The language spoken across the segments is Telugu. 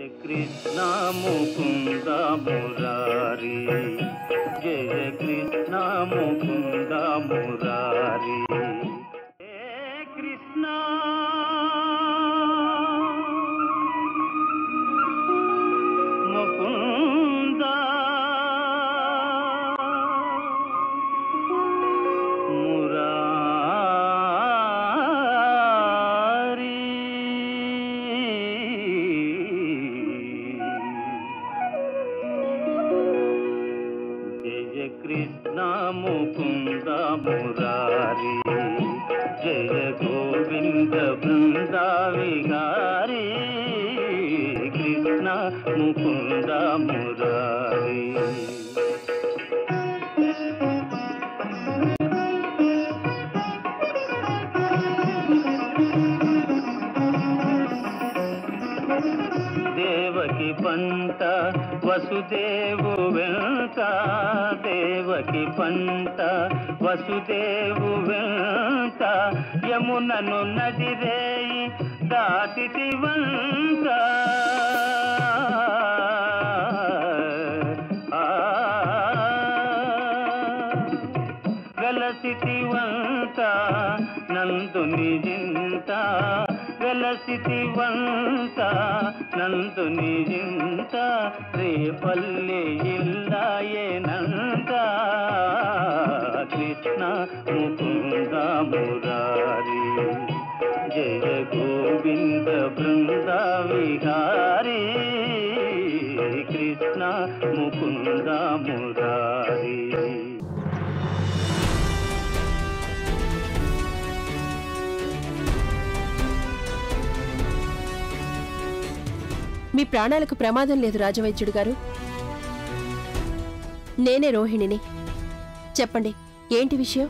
కృష్ణ ముకుంద మురారి జయ కృష్ణ ముకుంద మురారి హే కృష్ణ ముకుంద మురారి జయ కృష్ణ ముకుంద మురారి జయ గోవింద బృంద విహారీ కృష్ణ ముకుంద మురారి దేవకి పంట వసుదేవు వెంట దేవకి పంట వసుదేవు వెంట యమునను నదిరేయి దాటితి వంట వెలసితి వంట నందుని జింత వెలసితి వంట నందుని జింత రేపల్లి ఇల్లాయేనంత కృష్ణ ముకుంద మురారి జయ గోవింద బృంద విహారీ కృష్ణ ముకుంద మురారి మీ ప్రాణాలకు ప్రమాదం లేదు రాజవైద్యుడు గారు నేనే రోహిణిని చెప్పండి ఏంటి విషయం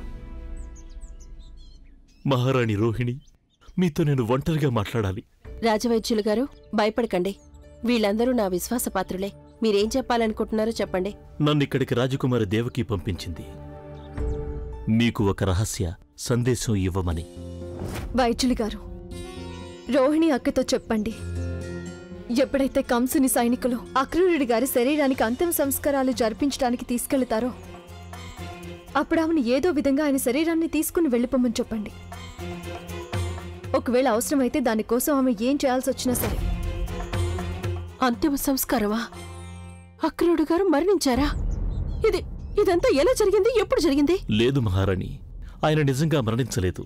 మహారాణి రోహిణి మీతో నేను ఒంటరిగా మాట్లాడాలి రాజవైద్యులు గారు భయపడకండి వీళ్ళందరూ నా విశ్వాసపాత్రులే మీరేం చెప్పాలనుకుంటున్నారో చెప్పండి నన్నిక్కడికి రాజకుమారి దేవకి పంపించింది మీకు ఒక రహస్య సందేశం ఇవ్వమని వైద్యులు గారు రోహిణి అక్కతో చెప్పండి ఎప్పుడైతే కంసుని సైనికులు అక్రూరుడి గారి శరీరానికి అంతిమ సంస్కారాలు జరిపించడానికి తీసుకెళ్తారో అప్పుడు ఆమెను ఏదో విధంగా ఆయన శరీరాన్ని తీసుకుని వెళ్ళిపోమని చెప్పండి ఒకవేళ అవసరమైతే దానికోసం ఆమె ఏం చేయాల్సి వచ్చినా సరే అంతిమ సంస్కారమా అక్రూరుడు గారు మరణించారా ఇది ఇదంతా ఎలా జరిగింది ఎప్పుడు జరిగింది లేదు మహారాణి ఆయన నిజంగా మరణించలేదు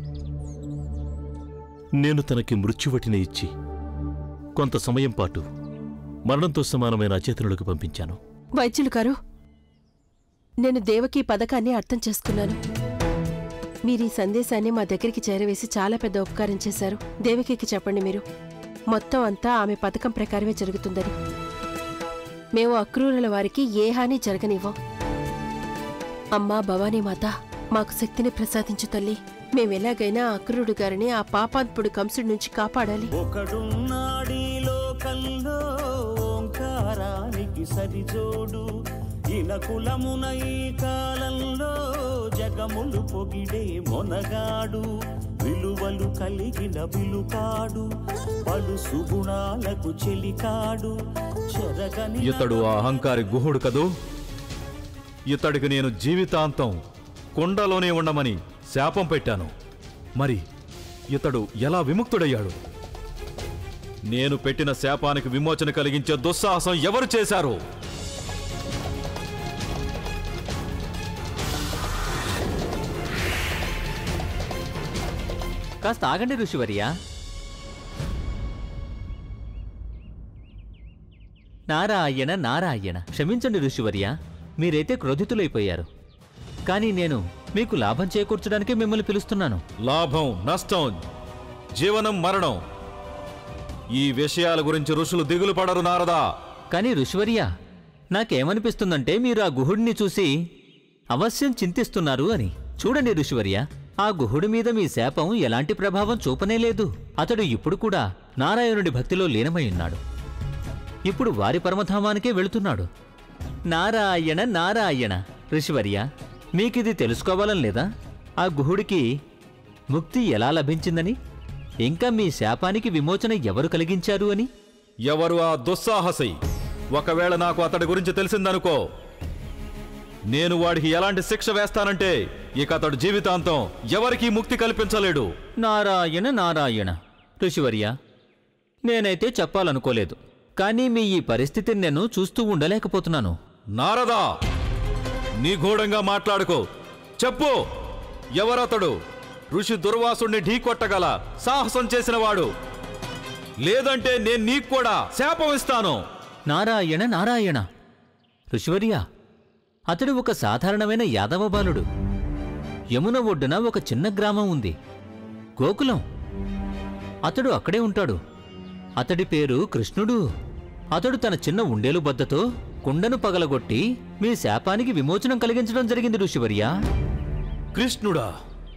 నేను తనకి మృత్యువటిని ఇచ్చి కొంత సమయం పాటు మరణంతో సమానమైన అచేతనులకు పంపించాను వైద్యులు గారు నేను దేవకి పథకాన్ని అర్థం చేసుకున్నాను మీరు ఈ సందేశాన్ని మా దగ్గరికి చేరవేసి చాలా పెద్ద ఉపకారం చేశారు దేవకికి చెప్పండి మీరు మొత్తం అంతా ఆమె పథకం ప్రకారమే జరుగుతుందని మేము అక్రూరుల వారికి ఏ హాని జరగనివ్వం అమ్మా భవానీ మాత మాకు శక్తిని ప్రసాదించు తల్లి మేమెలాగైనా అక్రూరుడు గారిని ఆ పాపాత్ముడు కంసుడి నుంచి కాపాడాలి ఒకడున్నాడీ లోకంలో ఓంకారానికి సరిజోడు ఇన కులమున ఈ కాలంలో జగములు పొగిడే మొనగాడు విలువలు కలిగిన విలుకాడు పలు సుగుణాలకు చెలికాడు చెరగని ఇతడు ఆ అహంకారి గుహుడు కదూ ఇతడికి నేను జీవితాంతం కుండలోనే ఉండమని శాపం పెట్టాను మరి ఇతడు ఎలా విముక్తుడయ్యాడు నేను పెట్టిన శాపానికి విమోచన కలిగించే దుస్సాహసం ఎవరు చేశారు కాస్త ఆగండి ఋషివర్యా నారాయణ నారాయణ క్షమించండి ఋషివర్య మీరైతే క్రోధితులైపోయారు కానీ నేను మీకు లాభం చేకూర్చడానికి మిమ్మల్ని పిలుస్తున్నాను లాభం నష్టం జీవనం మరణం ఈ విషయాల గురించి ఋషులు దిగులు పడరు నారదా కానీ ఋషివర్య నాకేమనిపిస్తుందంటే మీరు ఆ గుహుడిని చూసి అవశ్యం చింతిస్తున్నారు అని చూడండి ఋషివర్య ఆ గుహుడి మీద మీ శాపం ఎలాంటి ప్రభావం చూపనే లేదు అతడు ఇప్పుడు కూడా నారాయణుడి భక్తిలో లీనమై ఉన్నాడు ఇప్పుడు వారి పరమధామానికే వెళుతున్నాడు నారాయణ నారాయణ ఋషివర్య మీకిది తెలుసుకోవాలని లేదా ఆ గుహుడికి ముక్తి ఎలా లభించిందని ఇంకా మీ శాపానికి విమోచన ఎవరు కలిగించారు అని ఎవరు ఆ దుస్సాహసి ఒకవేళ నాకు అతడి గురించి తెలిసిందనుకో నేను వాడికి ఎలాంటి శిక్ష వేస్తానంటే ఇక అతడు జీవితాంతం ఎవరికీ ముక్తి కల్పించలేడు నారాయణ నారాయణ ఋషివర్య నేనైతే చెప్పాలనుకోలేదు కానీ మీ ఈ పరిస్థితిని నేను చూస్తూ ఉండలేకపోతున్నాను నారదా నిగూఢంగా మాట్లాడుకో చెప్పు ఎవరతడు ఋషి దుర్వాసుణ్ణి ఢీకొట్టగల సాహసం చేసినవాడు లేదంటే నేను నీకు కూడా శాపం ఇస్తాను నారాయణ నారాయణ ఋషివర్య అతడు ఒక సాధారణమైన యాదవ బాలుడు యమున ఒడ్డున ఒక చిన్న గ్రామం ఉంది గోకులం అతడు అక్కడే ఉంటాడు అతడి పేరు కృష్ణుడు అతడు తన చిన్న ఉండేలు బద్దతో కుండను పగలగొట్టి మీ శాపానికి విమోచనం కలిగించడం జరిగింది ఋషివర్య కృష్ణుడా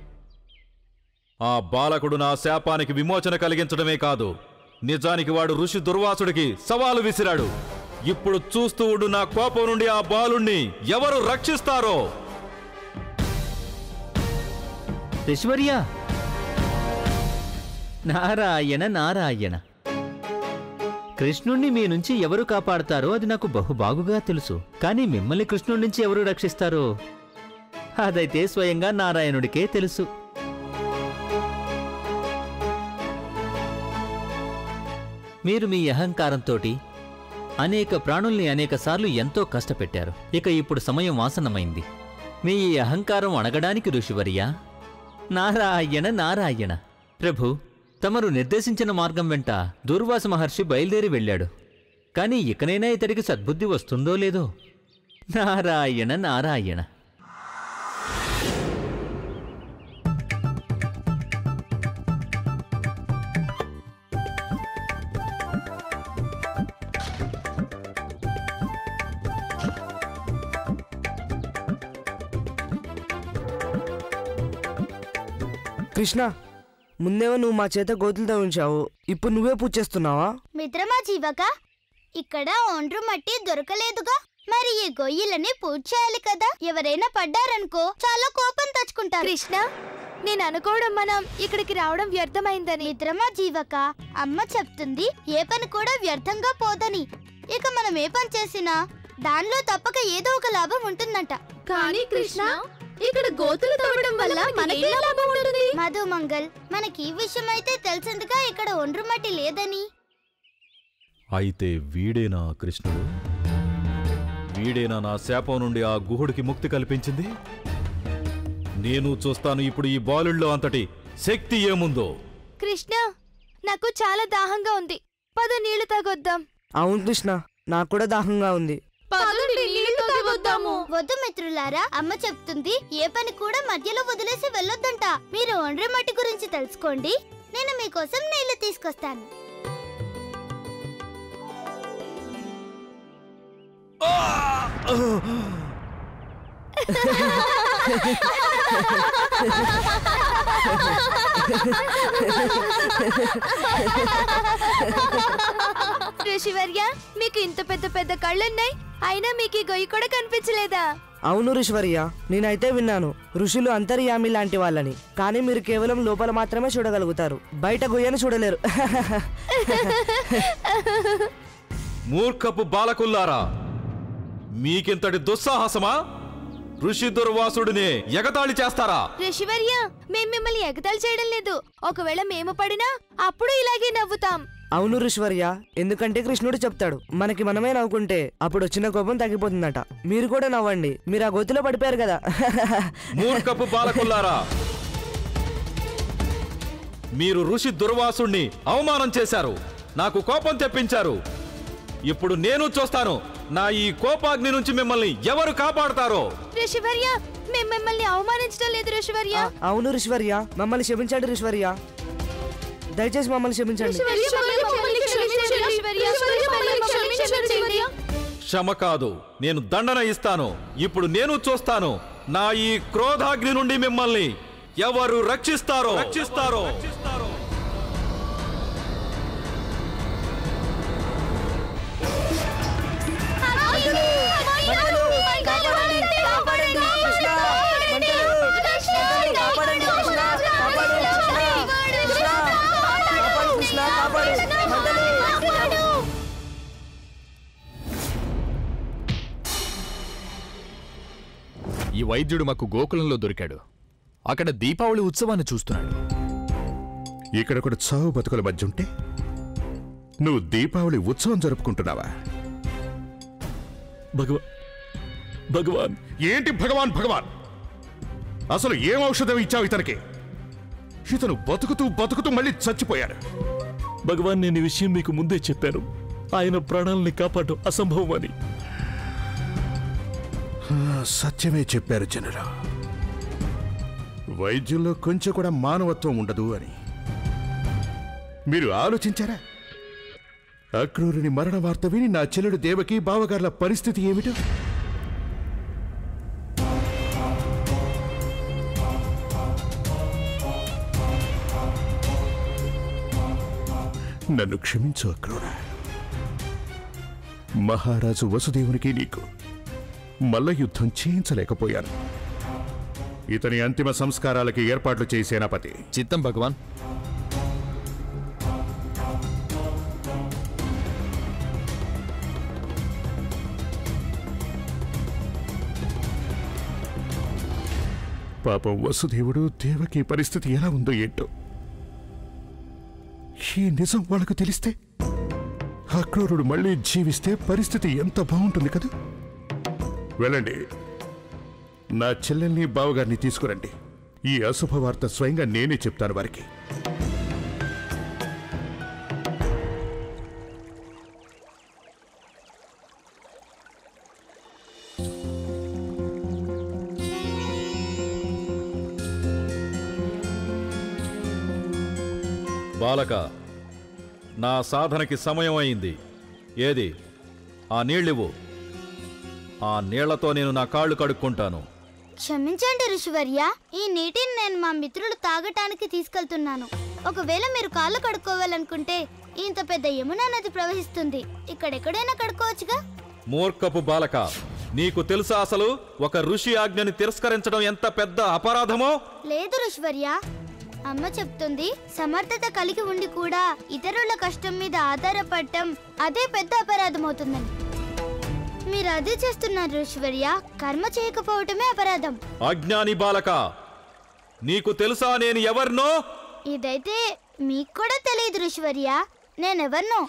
ఆ బాలకుడు నా శాపానికి విమోచన కలిగించడమే కాదు నిజానికి వాడు ఋషి దుర్వాసుడికి సవాలు విసిరాడు ఇప్పుడు చూస్తూ ఉండు నా కోపం నుండి ఆ బాలుణ్ణి ఎవరు రక్షిస్తారో ఋషివర్య నారాయణ నారాయణ కృష్ణుణ్ణి మీ నుంచి ఎవరు కాపాడతారో అది నాకు బహుబాగుగా తెలుసు కానీ మిమ్మల్ని కృష్ణుడి నుంచి ఎవరు రక్షిస్తారో అదైతే స్వయంగా నారాయణుడికే తెలుసు మీరు మీ అహంకారంతోటి అనేక ప్రాణుల్ని అనేకసార్లు ఎంతో కష్టపెట్టారు ఇక ఇప్పుడు సమయం ఆసన్నమైంది మీ ఈ అహంకారం అణగడానికి ఋషివర్య నారాయణ నారాయణ ప్రభు తమరు నిర్దేశించిన మార్గం వెంట దూర్వాస మహర్షి బయలుదేరి వెళ్ళాడు కానీ ఇకనైనా ఇతడికి సద్బుద్ధి వస్తుందో లేదో నారాయణ నారాయణ కృష్ణ ముందేమో నువ్వు మా చేత గోతులు తవ్వించావు ఇప్పుడు నువ్వే పూజ చేస్తున్నావా మిత్రమా జీవక ఇక్కడ ఒండ్రు మట్టి దొరకలేదుగా మరి ఈ గొయ్యిలని పూజ చేయాలి కదా ఎవరైనా పడ్డారనుకో చాలా కోపం తెచ్చుకుంటారు కృష్ణ నేను అనుకోవడం మనం ఇక్కడికి రావడం వ్యర్థమైందని మిత్రమా జీవక అమ్మ చెప్తుంది ఏ పని కూడా వ్యర్థంగా పోదని ఇక మనం ఏ పని చేసినా దానిలో తప్పక ఏదో ఒక లాభం ఉంటుందంట కానీ కృష్ణ ఇక్కడ గోతులు తవ్వడం వల్ల మనకి లాభం ఉంటుంది మధు మంగల్ మనకి ఈ విషయం అయితే తెలిసిందిగా ఇక్కడ ఒండ్రు మట్టి లేదని అయితే వీడేనా కృష్ణుడు వీడేనా నా శాపం నుండి ఆ గుహుడికి ముక్తి కల్పించింది నేను చూస్తాను ఇప్పుడు ఈ బాలుల్లో అంతటి శక్తి ఏముందో కృష్ణ నాకు చాలా దాహంగా ఉంది పద నీళ్లు తాగొద్దాం అవును కృష్ణ నాకు కూడా దాహంగా ఉంది పదండి నీళ్లు తాగొద్దాము వద్దు మిత్రులారా అమ్మ చెప్తుంది ఏ పని కూడా మధ్యలో వదిలేసి వెళ్ళొద్దంట మీరు ఒండ్రి మట్టి గురించి తెలుసుకోండి నేను మీకోసం నీళ్లు తీసుకొస్తాను ఋషివర్య మీకు ఇంత పెద్ద పెద్ద కళ్ళున్నాయి అయినా మీకు ఈ గొయ్యి కూడా కనిపించలేదా అవును ఋషివర్య నేనైతే విన్నాను ఋషులు అంతర్యామి లాంటి వాళ్ళని కానీ మీరు కేవలం లోపల మాత్రమే చూడగలుగుతారు బయట గొయ్యను చూడలేరు మూర్ఖపు బాలకుల్లారా మీకింతటి దుస్సాహసమా ఋషి దుర్వాసుడిని ఎగతాళి చేస్తారా ఋషివర్య మేం మిమ్మల్ని ఎగతాళి చేయడం లేదు ఒకవేళ మేము పడినా అప్పుడు ఇలాగే నవ్వుతాం అవును ఋషివర్య ఎందుకంటే కృష్ణుడు చెప్తాడు మనకి మనమే నవ్వుకుంటే అప్పుడు వచ్చిన కోపం తగ్గిపోతుందట మీరు కూడా నవ్వండి మీరు ఆ గొత్తులో పడిపోయారు కదా మూర్ఖపు బాలకుల్లారా మీరు ఋషి దుర్వాసుణ్ణి అవమానం చేశారు నాకు కోపం తెప్పించారు ఇప్పుడు నేను చూస్తాను నా ఈ కోపాగ్ని నుంచి మిమ్మల్ని ఎవరు కాపాడతారో ఋషివర్య మేము మిమ్మల్ని అవమానించడం లేదు ఋషివర్య ఆ, అవును ఋషివర్య మమ్మల్ని క్షమించండి ఋషివర్య దయచేసి మమ్మల్ని క్షమించండి క్షమ కాదు నేను దండన ఇస్తాను ఇప్పుడు నేను చూస్తాను నా ఈ క్రోధాగ్ని నుండి మిమ్మల్ని ఎవరు రక్షిస్తారో రక్షిస్తారో కృష్ణ కాపాడు మంటలు ఈ వైద్యుడు మాకు గోకులంలో దొరికాడు అక్కడ దీపావళి ఉత్సవాన్ని చూస్తున్నాడు ఇక్కడ కూడా చావు బతుకుల మధ్య ఉంటే నువ్వు దీపావళి ఉత్సవం జరుపుకుంటున్నావా భగవా భగవాన్ ఏంటి భగవాన్ భగవాన్ అసలు ఏం ఔషధం ఇచ్చావు ఇతనికి ఇతను బతుకుతూ బతుకుతూ మళ్ళీ చచ్చిపోయాడు భగవాన్ నేను ఈ విషయం మీకు ముందే చెప్పాను ఆయన ప్రాణాలని కాపాడడం అసంభవం అని ఆ, సత్యమే చెప్పారు జనులు వైద్యుల్లో కొంచెం కూడా మానవత్వం ఉండదు అని మీరు ఆలోచించారా అక్రూరుని మరణ వార్త విని నా చెల్లెడు దేవకి బావగార్ల పరిస్థితి ఏమిటో నన్ను క్షమించు అక్రూర మహారాజు వసుదేవునికి నీకు మల్ల యుద్ధం చేయించలేకపోయాను ఇతని అంతిమ సంస్కారాలకి ఏర్పాట్లు చేయి సేనాపతి చిత్తం భగవాన్ పాపం వసుదేవుడు దేవకి పరిస్థితి ఎలా ఉందో ఏంటో ఈ నిజం వాళ్ళకు తెలిస్తే అక్రూరుడు మళ్ళీ జీవిస్తే పరిస్థితి ఎంత బాగుంటుంది కదా వెళ్ళండి నా చెల్లెల్ని బావగారిని తీసుకురండి ఈ అశుభ వార్త స్వయంగా నేనే చెప్తాను వారికి బాలక నా సాధనకి సమయం అయింది ఏది ఆ నీళ్ళివ్వు ఆ నీళ్లతో నేను నా కాళ్ళు కడుక్కుంటాను క్షమించండి ఋషివర్య ఈ నీటిని నేను మా మిత్రులు తాగటానికి తీసుకెళ్తున్నాను ఒకవేళ మీరు కాళ్ళు కడుక్కోవాలనుకుంటే ఇంత పెద్ద యమునా నది ప్రవహిస్తుంది ఇక్కడెక్కడైనా కడుక్కోవచ్చుగా మూర్ఖపు బాలక నీకు తెలుసా అసలు ఒక ఋషి ఆజ్ఞని తిరస్కరించడం ఎంత పెద్ద అపరాధమో లేదు ఋషివర్య అమ్మ చెప్తుంది సమర్థత కలిగి ఉండి కూడా ఇతరుల కష్టం మీద ఆధారపడటం అదే పెద్ద అపరాధం అవుతుందని మీరు అదే చేస్తున్నారు ఋషివర్య కర్మ చేయకపోవటమే అపరాధం అజ్ఞాని బాలక నీకు తెలుసా నేను ఎవరినో ఇదైతే మీకు కూడా తెలియదు ఋషివర్య నేనెవరినో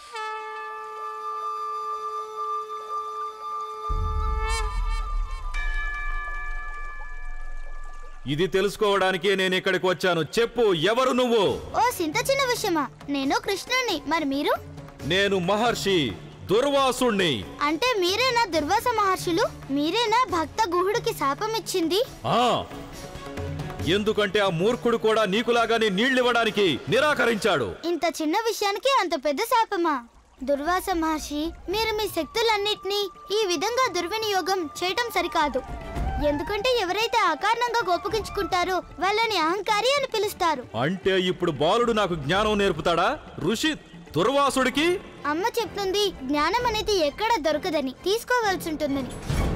ఇది తెలుసుకోవడానికే నేను ఇక్కడికి వచ్చాను చెప్పు ఎవరు నువ్వు ఓ సింత చిన్న విషయమా నేను కృష్ణుణ్ణి మరి మీరు నేను మహర్షి దుర్వాసుణ్ణి అంటే మీరేనా దుర్వాస మహర్షులు మీరేనా భక్త గుహుడికి శాపం ఇచ్చింది ఆ ఎందుకంటే ఆ మూర్ఖుడు కూడా నీకులాగానే నీళ్ళివ్వడానికి నిరాకరించాడు ఇంత చిన్న విషయానికి అంత పెద్ద శాపమా దుర్వాస మహర్షి మీరు మీ శక్తులన్నిటినీ ఈ విధంగా దుర్వినియోగం చేయటం సరికాదు ఎందుకంటే ఎవరైతే అకారణంగా గోపగించుకుంటారో వాళ్ళని అహంకారి అని పిలుస్తారు అంటే ఇప్పుడు బాలుడు నాకు జ్ఞానం నేర్పుతాడా ఋషి దుర్వాసుడికి అమ్మ చెప్తుంది జ్ఞానం అనేది ఎక్కడ దొరకదని తీసుకోవాల్సి ఉంటుందని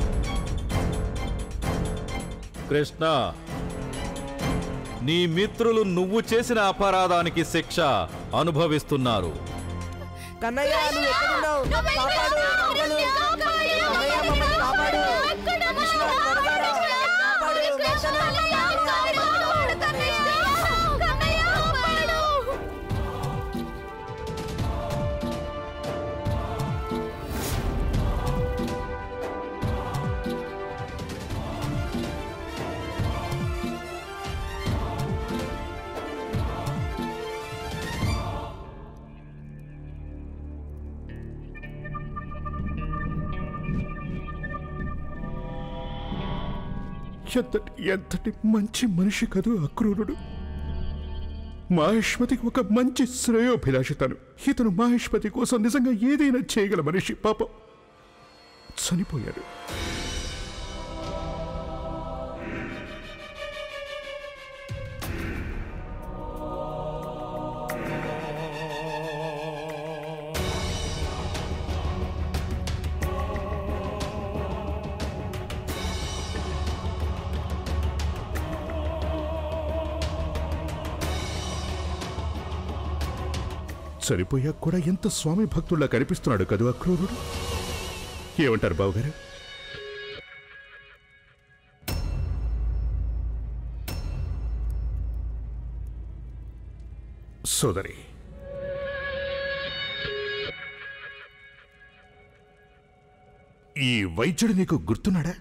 కృష్ణ నీ మిత్రులు నువ్వు చేసిన అపరాధానికి శిక్ష అనుభవిస్తున్నారు కన్నయ్య నువ్వు ఎక్కడున్నావు కాపాడు కాపాడు. కన్నయ్య మమ్మల్ని కాపాడు కృష్ణ, త్వరగా రా. కాపాడు, ఎంతటి ఎంతటి మంచి మనిషి కదూ అక్రూరుడు మహేష్మతికి ఒక మంచి శ్రేయోభిలాషి తను ఇతను మహేష్మతి కోసం నిజంగా ఏదైనా చేయగల మనిషి పాపం చనిపోయాడు చనిపోయాక కూడా ఎంత స్వామి భక్తుల్లా కనిపిస్తున్నాడు కదూ అక్రూరుడు ఏమంటారు బావగారు సోదరి ఈ వైద్యుడు నీకు గుర్తున్నాడా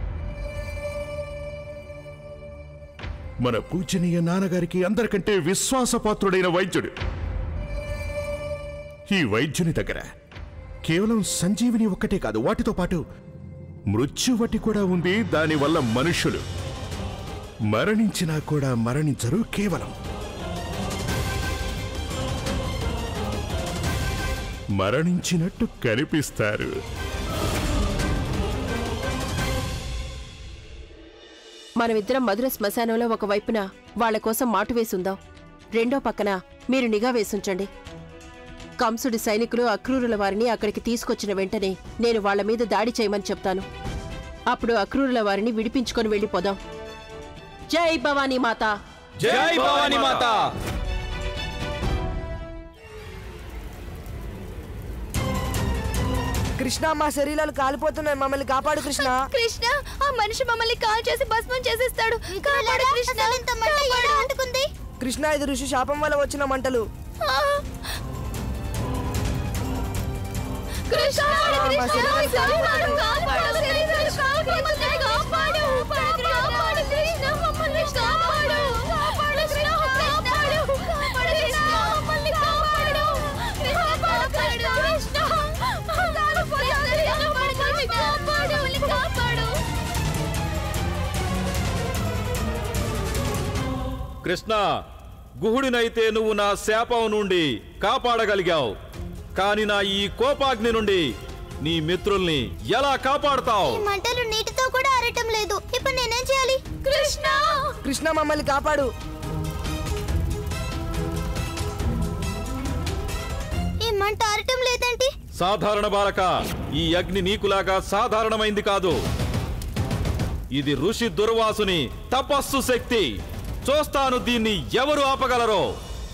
మన పూజనీయ నాన్నగారికి అందరికంటే విశ్వాసపాత్రుడైన వైద్యుడు ఈ వైద్యుని దగ్గర కేవలం సంజీవిని ఒక్కటే కాదు వాటితో పాటు మృత్యువటి కూడా ఉంది దానివల్ల మనుషులు మరణించినా కూడా మరణించరు కేవలం మరణించినట్టు కనిపిస్తారు మనమిద్దరం మధుర శ్మశానంలో ఒక వైపున వాళ్ళ కోసం మాటు వేసుందాం రెండో పక్కన మీరు నిఘా వేసుంచండి కంసుడి సైనికులు అక్రూరుల వారిని అక్కడికి తీసుకొచ్చిన వెంటనే నేను వాళ్ళ మీద దాడి చేయమని చెప్తాను అప్పుడు అక్రూరుల వారిని విడిపించుకొని వెళ్ళిపోదాం జై భవానీ మాత జై భవానీ మాత కృష్ణ మా శరీరాలు కాలిపోతున్నాయి మమ్మల్ని కాపాడు కృష్ణ కృష్ణ ఆ మనిషి మమ్మల్ని కాల్ చేసి భస్మం చేసేస్తాడు కాపాడు కృష్ణ కాపాడు. అంటుకుంది కృష్ణ ఇది ఋషి శాపం వల్ల వచ్చిన మంటలు ఆ. కృష్ణ కృష్ణ కాపాడు కాపాడు శరీరాలు కాలిపోతున్నాయి. కాపాడు కాపాడు కృష్ణ మమ్మల్ని కాపాడు కాపాడు కృష్ణ కాపాడు కాపాడు కృష్ణ మమ్మల్ని కాపాడు కాపాడు కృష్ణ కాలిపోతున్నాయి. మమ్మల్ని కాపాడు మమ్మల్ని కాపాడు కృష్ణ గుహుడినైతే నువ్వు నా శాపం నుండి కాపాడగలిగావు కాని నా ఈ కోపాగ్ని నుండి నీ మిత్రుల్ని ఎలా కాపాడతావు ఈ మంటలు నీటితో కూడా ఆరటం లేదు ఇప్పుడు నేనేం చేయాలి కృష్ణ కృష్ణ మమ్మల్ని కాపాడు ఈ మంట ఆరటం లేదేంటి సాధారణ బాలక ఈ అగ్ని నీకులాగా సాధారణమైంది కాదు ఇది ఋషి దుర్వాసుని తపస్సు శక్తి చూస్తాను దీన్ని ఎవరు ఆపగలరో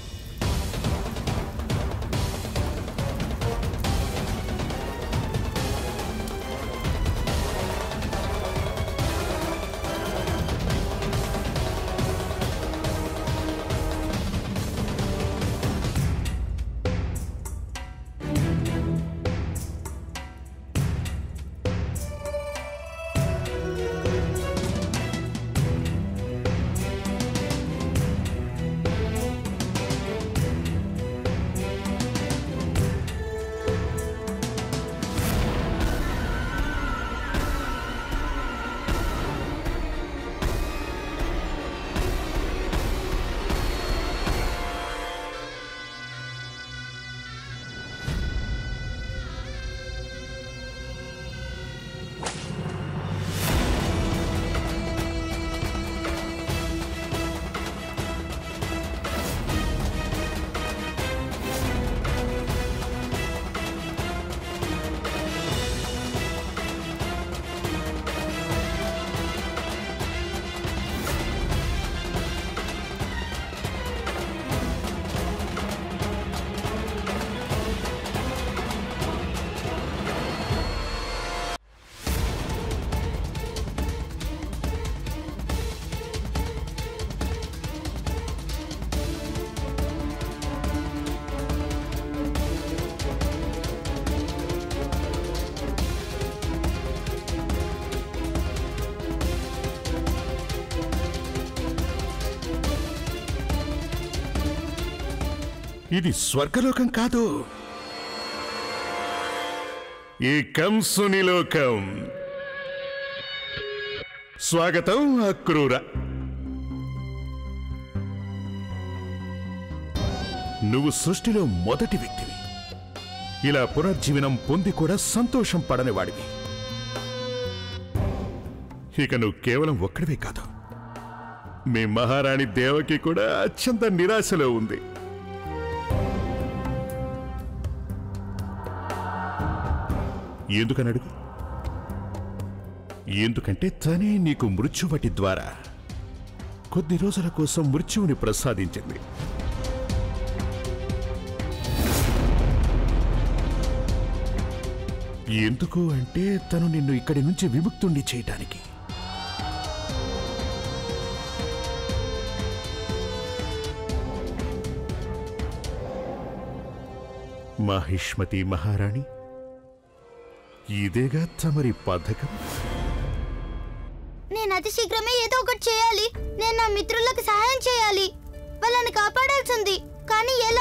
ఇది స్వర్గలోకం కాదు ఈ కంసుని లోకం స్వాగతం అక్రూర నువ్వు సృష్టిలో మొదటి వ్యక్తివి ఇలా పునర్జీవనం పొంది కూడా సంతోషం పడనివాడివి ఇక నువ్వు కేవలం ఒక్కడివే కాదు మీ మహారాణి దేవకి కూడా అత్యంత నిరాశలో ఉంది ఎందుకని అడుగు ఎందుకంటే తనే నీకు మృత్యువటి ద్వారా కొద్ది రోజుల కోసం మృత్యువుని ప్రసాదించింది ఎందుకు అంటే తను నిన్ను ఇక్కడి నుంచి విముక్తుండి చేయటానికి మాహిష్మతి మహారాణి ఇదేగా తమరి పథకం నేను అతి శీఘ్రమే ఏదో ఒకటి చేయాలి నేను నా మిత్రులకు సహాయం చేయాలి వాళ్ళని కాపాడాల్సింది కానీ ఎలా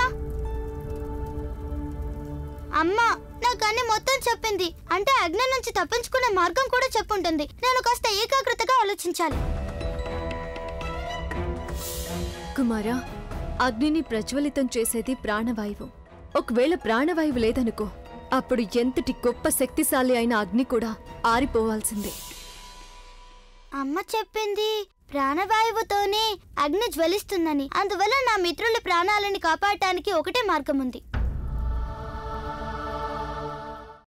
అమ్మా నాకు అన్ని మొత్తం చెప్పింది అంటే అగ్ని నుంచి తప్పించుకునే మార్గం కూడా చెప్పుంటుంది నేను కాస్త ఏకాగ్రతగా ఆలోచించాలి కుమారా అగ్నిని ప్రజ్వలితం చేసేది ప్రాణవాయువు ఒకవేళ ప్రాణవాయువు లేదనుకో అప్పుడు ఎంతటి గొప్ప శక్తిశాలి అయిన అగ్ని కూడా ఆరిపోవాల్సిందే అమ్మ చెప్పింది ప్రాణవాయువుతోనే అగ్ని జ్వలిస్తుందని అందువల్ల నా మిత్రుల ప్రాణాలని కాపాడటానికి ఒకటే మార్గం ఉంది